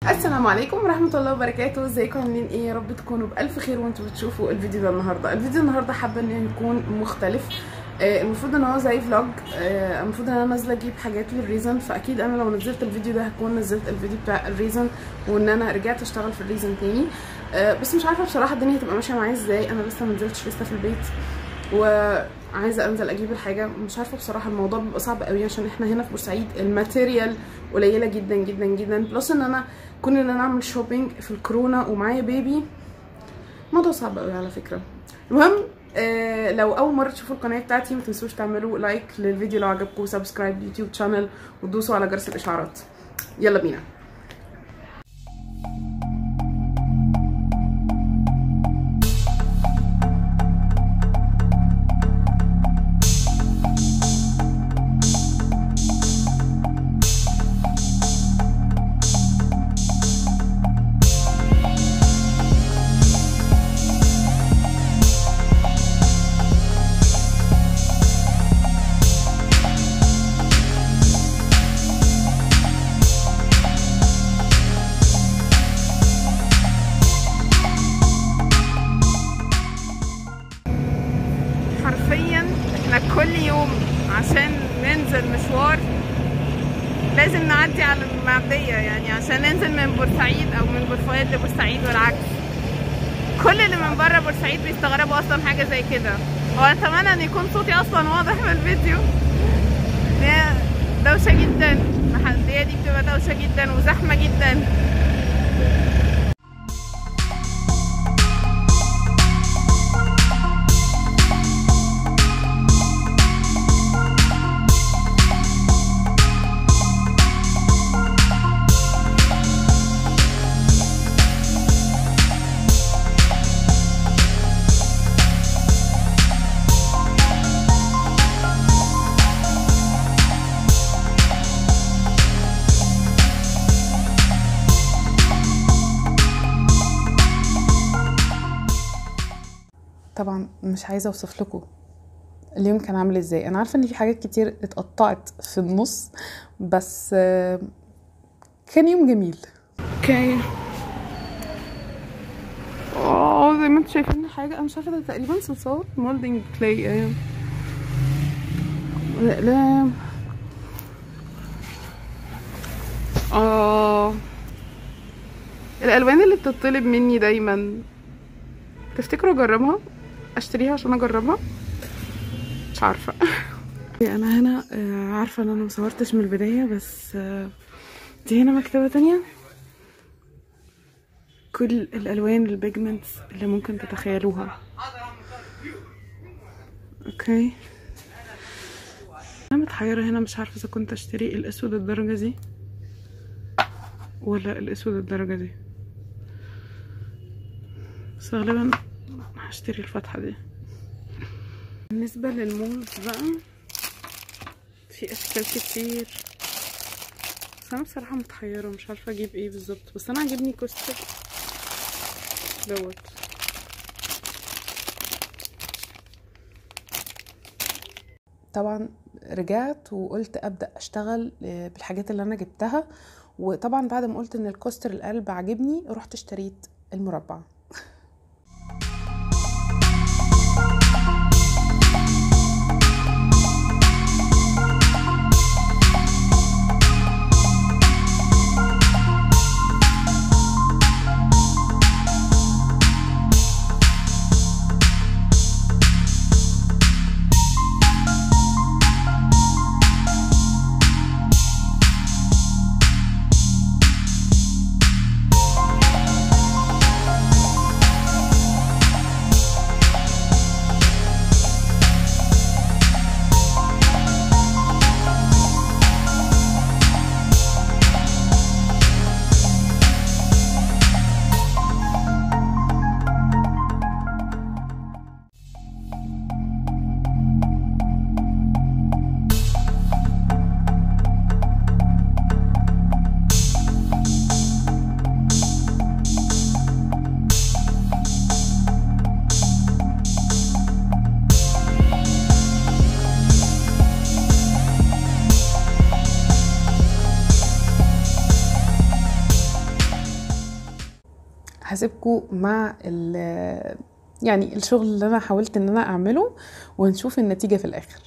السلام عليكم ورحمة الله وبركاته ازيكم عاملين ايه يا رب تكونوا بألف خير وانتوا بتشوفوا الفيديو ده النهاردة الفيديو النهاردة حابة ان يكون مختلف آه المفروض ان هو زي فلوج آه المفروض ان انا نازله اجيب حاجات للريزن فاكيد انا لو نزلت الفيديو ده هكون نزلت الفيديو بتاع الريزن وان انا رجعت اشتغل في الريزن تاني آه بس مش عارفه بصراحه الدنيا هتبقى ماشيه معايا ازاي انا لسه منزلتش لسه في البيت وعايزه انزل اجيب الحاجه مش عارفه بصراحه الموضوع بيبقى صعب قوي عشان احنا هنا في بورسعيد الماتيريال قليله جدا جدا جدا بلس ان انا كون ان انا اعمل شوبينج في الكورونا ومعايا بيبي موضوع صعب قوي على فكره المهم آه لو اول مره تشوفوا القناه بتاعتي ما تنسوش تعملوا لايك للفيديو لو عجبكم وسبسكرايب يوتيوب شانل وتدوسوا على جرس الاشعارات يلا بينا حرفيا احنا كل يوم عشان ننزل مشوار لازم نعدي على المعدية يعني عشان ننزل من بورسعيد او من بورفؤاد لبورسعيد والعكس كل اللي من بره بورسعيد بيستغربوا اصلا حاجة زي كده واتمنى ان يكون صوتي اصلا واضح في الفيديو هي دوشة جدا المحلية دي بتبقى دوشة جدا وزحمة جدا طبعا مش عايزه اوصف لكم اليوم كان عامل ازاي انا عارفه ان في حاجات كتير اتقطعت في النص بس آه، كان يوم جميل اوكي اه زي ما انتم شايفين حاجه انا مش عارفه ده تقريبا صلصال مولدنج كلاي ايوه الاقلام اه الالوان اللي بتطلب مني دايما تفتكروا اجربها اشتريها عشان اجربها مش عارفه انا هنا آه، عارفه ان انا مصورتش من البدايه بس آه، دي هنا مكتبه تانية كل الالوان البيجمنتس اللي ممكن تتخيلوها اوكي انا متحيره هنا مش عارفه اذا كنت اشتري الاسود الدرجه دي ولا الاسود الدرجه دي بس غالبا هشتري الفتحة دي بالنسبة للمولز بقى في اشكال كتير بس انا بصراحة متحيرة مش عارفة اجيب ايه بالظبط بس انا عاجبني كوستر دوت طبعا رجعت وقلت ابدا اشتغل بالحاجات اللي انا جبتها وطبعا بعد ما قلت ان الكوستر القلب عجبني رحت اشتريت المربع هسيبكم مع ال يعني الشغل اللي انا حاولت ان انا اعمله ونشوف النتيجة في الاخر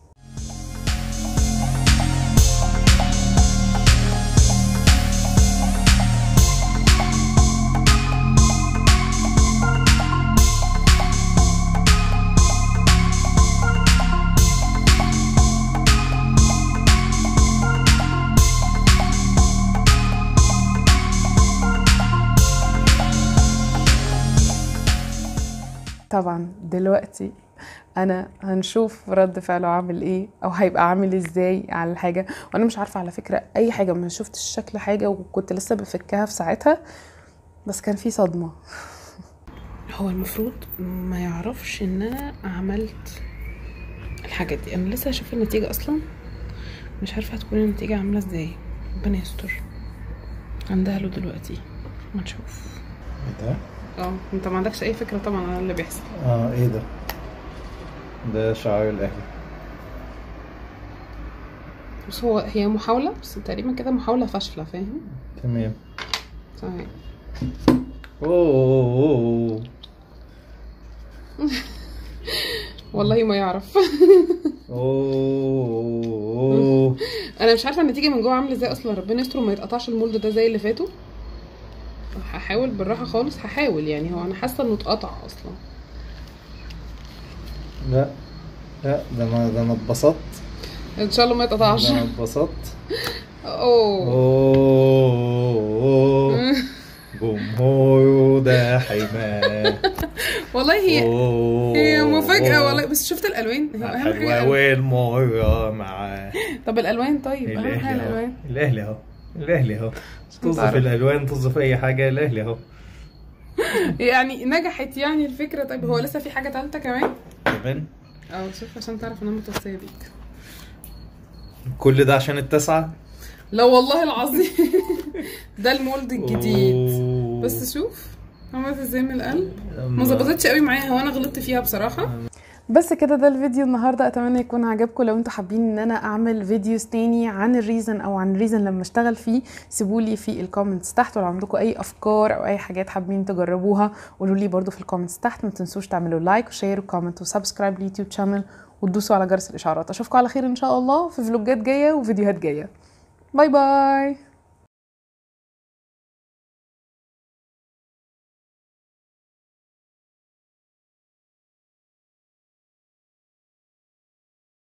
طبعا دلوقتي انا هنشوف رد فعله عامل ايه او هيبقى عامل ازاي على الحاجه وانا مش عارفه على فكره اي حاجه ما شفتش شكل حاجه وكنت لسه بفكها في ساعتها بس كان في صدمه هو المفروض ما يعرفش ان انا عملت الحاجات دي انا لسه هشوف النتيجه اصلا مش عارفه هتكون النتيجه عامله ازاي ربنا يستر عندها له دلوقتي ما نشوف ايه ده؟ اه انت ما عندكش اي فكره طبعا عن اللي بيحصل اه ايه ده؟ ده شعار الاهلي بس هو هي محاولة بس تقريبا كده محاولة فاشلة فاهم؟ تمام تمام اوه والله ما يعرف اوه انا مش عارفة النتيجة من جوه عاملة ازاي اصلا ربنا يستر وما يتقطعش المولد ده زي اللي فاتوا هحاول بالراحة خالص هحاول يعني هو انا حاسة انه اتقطع اصلا لا لا ده انا ده انا اتبسطت ان شاء الله ما يتقطعش ده انا اتبسطت اوه اوه جمهور ده حماه والله هي أوه. هي مفاجأة والله بس شفت الالوان هي اهم حاجة حلوة الألوان. والمرة معاه طب الالوان طيب اهم حاجة الاهلي اهو الالوان الاهلي اهو الاهلي اهو توظف تعرف. الالوان توظف اي حاجه الاهلي اهو يعني نجحت يعني الفكرة طيب هو لسه في حاجة تالتة كمان كمان اه شوف عشان تعرف ان انا متوصية بيك كل ده عشان التسعه لا والله العظيم ده المولد الجديد أوه. بس شوف عملت ازاي من القلب ما ما ظبطتش قوي معايا هو انا غلطت فيها بصراحه بس كده ده الفيديو النهارده اتمنى يكون عجبكم لو انتوا حابين ان انا اعمل فيديوز تاني عن الريزن او عن الريزن لما اشتغل فيه سيبولي في الكومنتس تحت ولو عندكم اي افكار او اي حاجات حابين تجربوها قولوا لي برضو في الكومنتس تحت ما تنسوش تعملوا لايك وشير وكومنت وسبسكرايب لليوتيوب شانل وتدوسوا على جرس الاشعارات اشوفكم على خير ان شاء الله في فلوجات جايه وفيديوهات جايه باي باي